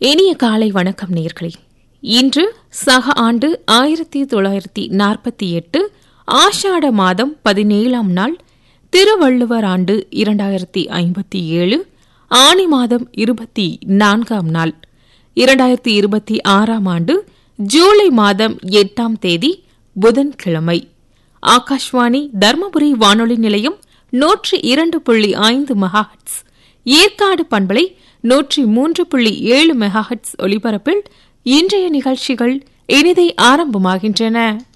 இனிய காலை வணக்கம் நேர்களே இன்று சக ஆண்டு ஆயிரத்தி தொள்ளாயிரத்தி நாற்பத்தி எட்டு ஆஷாட மாதம் பதினேழாம் நாள் திருவள்ளுவர் ஆண்டு இரண்டாயிரத்தி ஐம்பத்தி ஏழு ஆனி மாதம் இருபத்தி நான்காம் நாள் இரண்டாயிரத்தி இருபத்தி ஆறாம் ஆண்டு ஜூலை மாதம் எட்டாம் தேதி புதன்கிழமை ஆகாஷ்வாணி தர்மபுரி வானொலி நிலையம் நூற்றி இரண்டு புள்ளி ஐந்து மெகாஹட்ஸ் ஏற்காடு பண்பலை நூற்றி மூன்று புள்ளி ஏழு மெகாஹட்ஸ் ஒலிபரப்பில் இன்றைய நிகழ்ச்சிகள் இனிதை ஆரம்பமாகின்றன